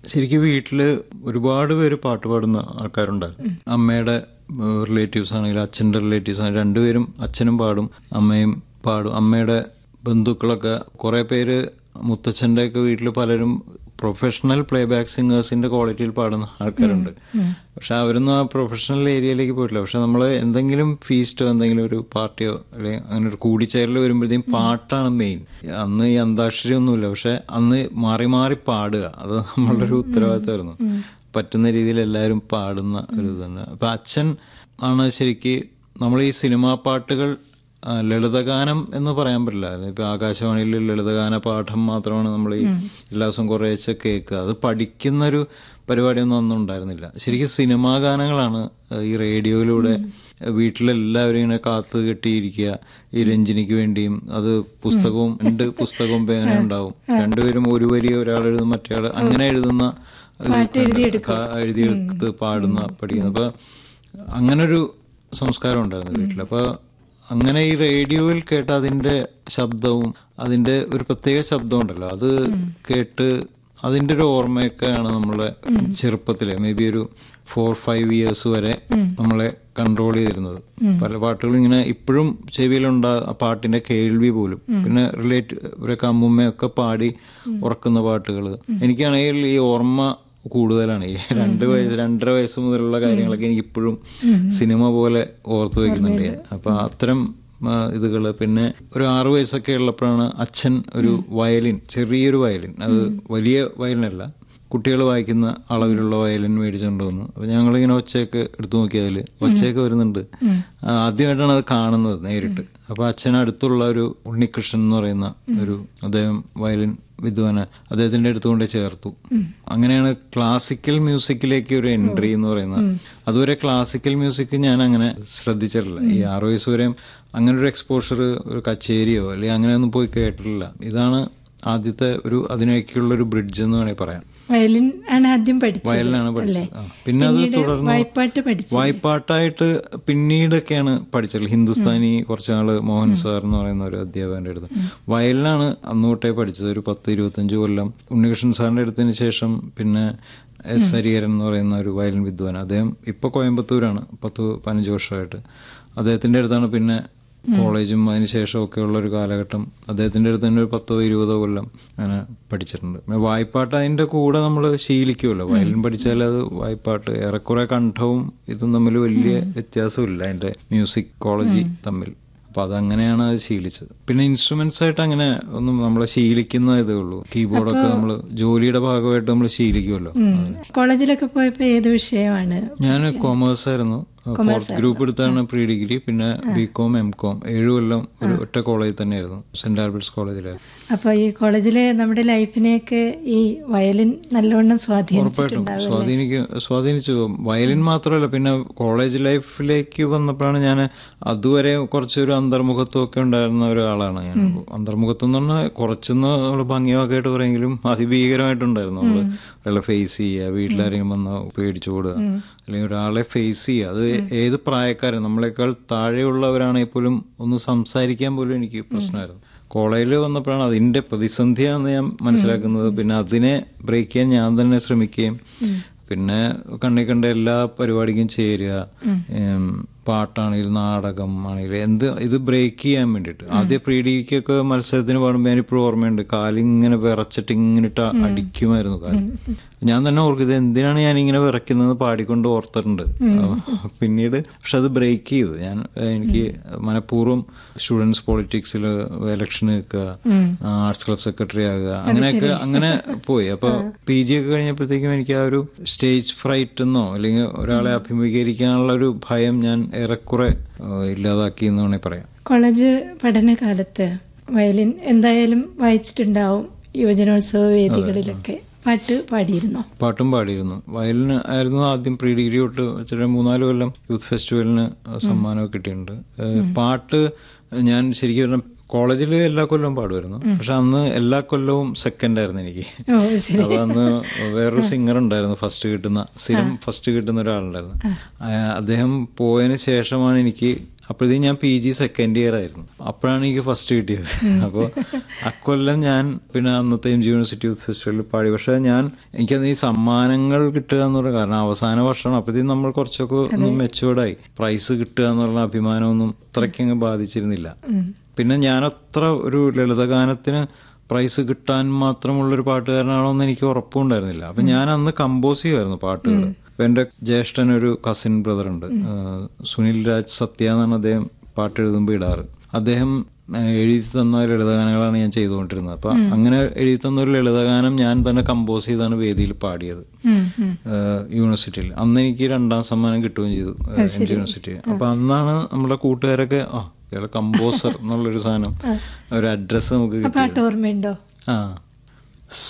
ശരിക്കും വീട്ടില് ഒരുപാട് പേര് പാട്ട് പാടുന്ന ആൾക്കാരുണ്ടായിരുന്നു അമ്മയുടെ റിലേറ്റീവ്സ് ആണെങ്കിലും അച്ഛൻ്റെ റിലേറ്റീവ്സ് ആണെങ്കിലും രണ്ടുപേരും അച്ഛനും പാടും അമ്മയും പാടും അമ്മയുടെ ബന്ധുക്കളൊക്കെ കുറേ പേര് മുത്തച്ഛൻ്റെ ഒക്കെ വീട്ടിൽ പലരും പ്രൊഫഷണൽ പ്ലേ ബാക്ക് സിംഗേഴ്സിന്റെ ക്വാളിറ്റിയിൽ പാടുന്ന ആൾക്കാരുണ്ട് പക്ഷെ അവരൊന്നും ആ പ്രൊഫഷണൽ ഏരിയയിലേക്ക് പോയിട്ടില്ല പക്ഷെ നമ്മൾ എന്തെങ്കിലും ഫീസ്റ്റോ എന്തെങ്കിലും ഒരു പാർട്ടിയോ അല്ലെങ്കിൽ അങ്ങനെ ഒരു കൂടിച്ചേരൽ വരുമ്പോഴത്തേക്കും പാട്ടാണ് മെയിൻ അന്ന് ഈ അന്താക്ഷരി ഒന്നുമില്ല പക്ഷെ അന്ന് മാറി മാറി പാടുക അത് നമ്മളുടെ ഒരു ഉത്തരവാദിത്തമായിരുന്നു പറ്റുന്ന രീതിയിൽ എല്ലാവരും പാടുന്ന ഒരു ഇതാണ് അപ്പൊ അച്ഛൻ ആണ് ശരിക്ക് നമ്മൾ ഈ സിനിമാ പാട്ടുകൾ ആ, ലളിതഗാനം എന്ന് പറയാൻ പറ്റില്ല ഇപ്പൊ ആകാശവാണിയിൽ ലളിതഗാന പാഠം മാത്രമാണ് നമ്മൾ ഈ എല്ലാ ദിവസവും കുറേശ്ശെ കേൾക്കുക അത് പഠിക്കുന്ന ഒരു പരിപാടിയൊന്നും അന്നും ഉണ്ടായിരുന്നില്ല ശരിക്കും സിനിമാ ഗാനങ്ങളാണ് ആ, ഈ റേഡിയോയിലൂടെ വീട്ടിലെല്ലാവരും ഇങ്ങനെ കാത്തു കെട്ടിയിരിക്കുക ഈ രഞ്ജിനിക്ക് വേണ്ടിയും അത് പുസ്തകവും രണ്ട് പുസ്തകവും പേന ഉണ്ടാവും രണ്ടുപേരും ഒരു വരി ഒരാൾ എഴുതും മറ്റേ അങ്ങനെ എഴുതുന്ന ഇത് ക- എഴുതിയെടുത്ത് പാടുന്ന പഠിക്കുന്ന അപ്പൊ അങ്ങനൊരു സംസ്കാരം ഉണ്ടായിരുന്നു വീട്ടിൽ അപ്പൊ അങ്ങനെ ഈ റേഡിയോയിൽ കേട്ട അതിന്റെ ശബ്ദവും അതിന്റെ ഒരു പ്രത്യേക ശബ്ദം ഉണ്ടല്ലോ അത് കേട്ട് അതിന്റെ ഒരു ഓർമ്മയൊക്കെയാണ് നമ്മളെ ചെറുപ്പത്തിലെ മേ ബി ഒരു ഫോർ ഫൈവ് ഇയേഴ്സ് വരെ നമ്മളെ കൺട്രോൾ ചെയ്തിരുന്നത് പല പാട്ടുകളും ഇങ്ങനെ ഇപ്പോഴും ചെവിയിലുണ്ടാ ആ പാട്ടിന്റെ കേൾവി പോലും പിന്നെ റിലേറ്റ് ഇവരൊക്കെ അമ്മുമ്മയൊക്കെ പാടി ഉറക്കുന്ന പാട്ടുകൾ എനിക്കാണെങ്കിൽ ഈ ഓർമ്മ കൂടുതലാണ് ഈ രണ്ട് വയസ്സ് രണ്ടര വയസ്സ് മുതലുള്ള കാര്യങ്ങളൊക്കെ എനിക്ക് ഇപ്പോഴും സിനിമ പോലെ ഓർത്തു വെക്കുന്നുണ്ട് ഞാൻ. അപ്പൊ അത്തരം ആ, ഇതുകള് പിന്നെ ഒരു ആറു വയസ്സൊക്കെ ഉള്ളപ്പോഴാണ് അച്ഛൻ ഒരു വയലിൻ ചെറിയൊരു വയലിൻ അത് വലിയ വയലിനല്ല കുട്ടികൾ വായിക്കുന്ന അളവിലുള്ള വയലിൻ മേടിച്ചുകൊണ്ട് വന്നു അപ്പൊ ഞങ്ങളിങ്ങനെ ഒച്ചയൊക്കെ എടുത്തു നോക്കിയതിൽ ഒച്ചയൊക്കെ വരുന്നുണ്ട് ആ, ആദ്യമായിട്ടാണ് അത് കാണുന്നത് നേരിട്ട് അപ്പൊ അച്ഛൻ അടുത്തുള്ള ഒരു ഉണ്ണികൃഷ്ണൻ എന്ന് പറയുന്ന ഒരു അദ്ദേഹം വയലിൻ വിദ്വാന് അദ്ദേഹത്തിന്റെ അടുത്തുകൊണ്ട് ചേർത്തു അങ്ങനെയാണ് ക്ലാസിക്കൽ മ്യൂസിക്കിലേക്ക് ഒരു എൻട്രി എന്ന് പറയുന്നത് അതുവരെ ക്ലാസിക്കൽ മ്യൂസിക് ഞാൻ അങ്ങനെ ശ്രദ്ധിച്ചിട്ടില്ല ഈ ആറു വയസ്സ് വരെയും അങ്ങനെ ഒരു എക്സ്പോഷർ ഒരു കച്ചേരിയോ അല്ലെങ്കിൽ അങ്ങനെയൊന്നും പോയി കേട്ടിട്ടില്ല ഇതാണ് ആദ്യത്തെ ഒരു അതിനേക്കുള്ള ഒരു ബ്രിഡ്ജ് എന്ന് വേണമെങ്കിൽ പറയാം വയലിൻ ആണ് ആദ്യം പഠിച്ചത് വയലിനാണ് പഠിച്ചത് ആ. പിന്നെ അത് പിന്നീട് തുടർന്ന് വായ്പാട്ട് പഠിച്ചു വായ്പാട്ടായിട്ട് പിന്നീടൊക്കെയാണ് പഠിച്ചത് ഹിന്ദുസ്ഥാനി കുറച്ച് നാള് മോഹൻ സാർ എന്ന് പറയുന്ന ഒരു അധ്യാപകന്റെ അടുത്ത് വയലിനാണ് അന്ന് തൊട്ടേ പഠിച്ചത് ഒരു പത്ത് ഇരുപത്തഞ്ച് കൊല്ലം ഉണ്ണികൃഷ്ണൻ സാറിന്റെ അടുത്തതിന് ശേഷം പിന്നെ എസ് ഹരിഹരൻ എന്ന് പറയുന്ന ഒരു വയലിൻ വിദ്വാൻ അദ്ദേഹം ഇപ്പൊ കോയമ്പത്തൂരാണ് പത്ത് പതിനഞ്ച് വർഷമായിട്ട് അദ്ദേഹത്തിന്റെ അടുത്താണ് പിന്നെ കോളേജും അതിനുശേഷം ഒക്കെ ഉള്ള ഒരു കാലഘട്ടം അദ്ദേഹത്തിന്റെ അടുത്ത് തന്നെ ഒരു പത്തോ ഇരുപതോ കൊല്ലം അങ്ങനെ പഠിച്ചിട്ടുണ്ട് പിന്നെ വായ്പാട്ട് അതിന്റെ കൂടെ നമ്മൾ ശീലിക്കുമല്ലോ വയലിൻ പഠിച്ചാൽ അത് വായ്പാട്ട് ഏറെക്കുറെ കണ്ഠവും ഇതും തമ്മിൽ വലിയ വ്യത്യാസമില്ല അതിന്റെ മ്യൂസിക് കോളേജ് തമ്മിൽ അപ്പൊ അതങ്ങനെയാണ് അത് ശീലിച്ചത് പിന്നെ ഇൻസ്ട്രുമെന്റ്സ് ആയിട്ട് അങ്ങനെ ഒന്നും നമ്മൾ ശീലിക്കുന്ന ഇതേ ഉള്ളൂ കീബോർഡൊക്കെ നമ്മൾ ജോലിയുടെ ഭാഗമായിട്ട് നമ്മൾ ശീലിക്കുമല്ലോ കോളേജിലൊക്കെ പോയപ്പോ ഏത് വിഷയമാണ് ഞാൻ കോമേഴ്സ് ആയിരുന്നു ഫോർത്ത് ഗ്രൂപ്പ് എടുത്താണ് പ്രീ ഡിഗ്രി പിന്നെ ബി കോം എം കോം ഏഴു കൊല്ലം ഒരു ഒറ്റ കോളേജിൽ തന്നെയായിരുന്നു സെന്റ് ആൽബർട്ട്സ് കോളേജിലായിരുന്നു അപ്പൊ ഈ കോളേജില് നമ്മുടെ ലൈഫിനെയൊക്കെ ഈ വയലിൻ നല്ലവണ്ണം ഉറപ്പായിട്ടും സ്വാധീനിച്ചിട്ടുണ്ടാവും സ്വാധീനിക്കും സ്വാധീനിച്ചു വയലിൻ മാത്രമല്ല പിന്നെ കോളേജ് ലൈഫിലേക്ക് വന്നപ്പോഴാണ് ഞാൻ അതുവരെ കുറച്ചൊരു അന്തർമുഖത്വം ഒക്കെ ഉണ്ടായിരുന്ന ഒരാളാണ് ഞാൻ അന്തർമുഖത്വം എന്ന് പറഞ്ഞാൽ കുറച്ചൊന്ന് നമ്മൾ ഭംഗിയൊക്കെയായിട്ട് പറയെങ്കിലും അതിഭീകരമായിട്ടുണ്ടായിരുന്നു നമ്മൾ ഒരാളെ ഫേസ് ചെയ്യുക വീട്ടിലാരെങ്കിലും വന്ന് പേടിച്ചു ഓടുക അല്ലെങ്കിൽ ഒരാളെ ഫേസ് ചെയ്യുക അത് ഏത് പ്രായക്കാരും നമ്മളെക്കാൾ താഴെയുള്ളവരാണെങ്കിൽ പോലും ഒന്ന് സംസാരിക്കാൻ പോലും എനിക്ക് പ്രശ്നമായിരുന്നു കോളേജിൽ വന്നപ്പോഴാണ് അതിന്റെ പ്രതിസന്ധിയാണെന്ന് ഞാൻ മനസ്സിലാക്കുന്നത് പിന്നെ അതിനെ ബ്രേക്ക് ചെയ്യാൻ ഞാൻ തന്നെ ശ്രമിക്കുകയും പിന്നെ കണ്ണി കണ്ട എല്ലാ പരിപാടിക്കും ചേരുക ഉം, പാട്ടാണെങ്കിലും നാടകം ആണെങ്കിലും എന്ത് ഇത് ബ്രേക്ക് ചെയ്യാൻ വേണ്ടിയിട്ട് ആദ്യം പ്രീ ഡിഗ്രിക്കൊക്കെ മത്സരത്തിന് പാടുമ്പോൾ ഞാനിപ്പോഴും ഓർമ്മയുണ്ട് കാലിങ്ങനെ വിറച്ചിട്ട് ഇങ്ങനെ ഇട്ട് അടിക്കുമായിരുന്നു കാല് ഞാൻ തന്നെ ഓർക്കും ഇത് എന്തിനാണ് ഞാൻ ഇങ്ങനെ വിറയ്ക്കുന്നത് പാടിക്കൊണ്ട് ഓർത്തിട്ടുണ്ട് പിന്നീട് പക്ഷെ അത് ബ്രേക്ക് ചെയ്തു ഞാൻ ഏഹ്, എനിക്ക് മനഃപൂർവ്വം സ്റ്റുഡൻസ് പൊളിറ്റിക്സിൽ ഇലക്ഷൻ നിൽക്കുക ആർട്സ് ക്ലബ് സെക്രട്ടറി ആകുക അങ്ങനെയൊക്കെ അങ്ങനെ പോയി അപ്പൊ പി ജി ഒക്കെ കഴിഞ്ഞപ്പോഴത്തേക്കും എനിക്ക് ആ ഒരു സ്റ്റേജ് ഫ്രൈറ്റ് എന്നോ അല്ലെങ്കിൽ ഒരാളെ അഭിമുഖീകരിക്കാനുള്ള ഒരു ഭയം ഞാൻ ഏറെക്കുറെ ഏഹ്, ഇല്ലാതാക്കി എന്ന് വേണമെങ്കിൽ പറയാം കോളേജ് പഠനകാലത്ത് വയലിൻ എന്തായാലും വായിച്ചിട്ടുണ്ടാവും യുവജനോത്സവ വേദികളിലൊക്കെ പാട്ട് പാടിയിരുന്നോ പാട്ടും പാടിയിരുന്നു വയലിന് ആയിരുന്നു ആദ്യം പ്രീ ഡിഗ്രി തൊട്ട് വെച്ചിട്ട് മൂന്നാല് കൊല്ലം യൂത്ത് ഫെസ്റ്റിവലിന് സമ്മാനമൊക്കെ കിട്ടിയിട്ടുണ്ട് ഏഹ് പാട്ട് ഞാൻ ശരിക്കും പറഞ്ഞാൽ കോളേജിൽ എല്ലാ കൊല്ലവും പാടുമായിരുന്നു പക്ഷെ അന്ന് എല്ലാ കൊല്ലവും സെക്കൻഡ് ആയിരുന്നു എനിക്ക് ഓ ശരി അപ്പൊ അന്ന് വേറൊരു സിംഗർ ഉണ്ടായിരുന്നു ഫസ്റ്റ് കിട്ടുന്ന സ്ഥിരം ഫസ്റ്റ് കിട്ടുന്ന ഒരാളുണ്ടായിരുന്നു ആ, അദ്ദേഹം പോയതിന് ശേഷമാണ് എനിക്ക് അപ്പോഴത്തേക്കും ഞാൻ പി ജി സെക്കൻഡ് ഇയർ ആയിരുന്നു അപ്പോഴാണ് എനിക്ക് ഫസ്റ്റ് കിട്ടിയത് അപ്പോൾ അക്കൊല്ലം ഞാൻ പിന്നെ അന്നത്തെ എം ജി യൂണിവേഴ്സിറ്റി യൂത്ത് ഫെസ്റ്റിവലിൽ പാടി പക്ഷേ ഞാൻ എനിക്കത് ഈ സമ്മാനങ്ങൾ കിട്ടുക എന്ന് പറയുക കാരണം അവസാന വർഷമാണ് അപ്പോഴത്തേക്കും നമ്മൾ കുറച്ചൊക്കെ ഒന്ന് മെച്ചുവേർഡായി പ്രൈസ് കിട്ടുക എന്നുള്ള അഭിമാനമൊന്നും അത്രയ്ക്കങ്ങ് ബാധിച്ചിരുന്നില്ല പിന്നെ ഞാൻ അത്ര ഒരു ലളിതഗാനത്തിന് പ്രൈസ് കിട്ടാൻ മാത്രമുള്ളൊരു പാട്ടുകാരനാണോ എന്ന് എനിക്ക് ഉറപ്പുണ്ടായിരുന്നില്ല അപ്പം ഞാൻ അന്ന് കമ്പോസ് ചെയ്യുമായിരുന്നു പാട്ടുകൾ ഇപ്പം എൻ്റെ ജ്യേഷ്ഠൻ ഒരു കസിൻ ബ്രദർ ഉണ്ട് ആ, സുനിൽ രാജ് സത്യ എന്നാണ് അദ്ദേഹം പാട്ട് എഴുതുമ്പോൾ ഇടാറ് അദ്ദേഹം ആ, എഴുതി തന്ന ലളിതഗാനങ്ങളാണ് ഞാൻ ചെയ്തുകൊണ്ടിരുന്നത് അപ്പം അങ്ങനെ എഴുതി തന്ന ഒരു ലളിതഗാനം ഞാൻ തന്നെ കമ്പോസ് ചെയ്താണ് വേദിയിൽ പാടിയത് ഉം, ഉം. ഏഹ് യൂണിവേഴ്സിറ്റിയിൽ അന്ന് എനിക്ക് രണ്ടാം സമ്മാനം കിട്ടുകയും ചെയ്തു ഏഹ് എം ജി യൂണിവേഴ്സിറ്റി അപ്പൊ അന്നാണ് നമ്മുടെ കൂട്ടുകാരൊക്കെ ആ ഇയാളെ കമ്പോസർ എന്നുള്ളൊരു സാധനം ഒരു അഡ്രസ്സ് നമുക്ക് ആ കിട്ടി പാട്ട് ഓർമ്മയുണ്ടോ ആ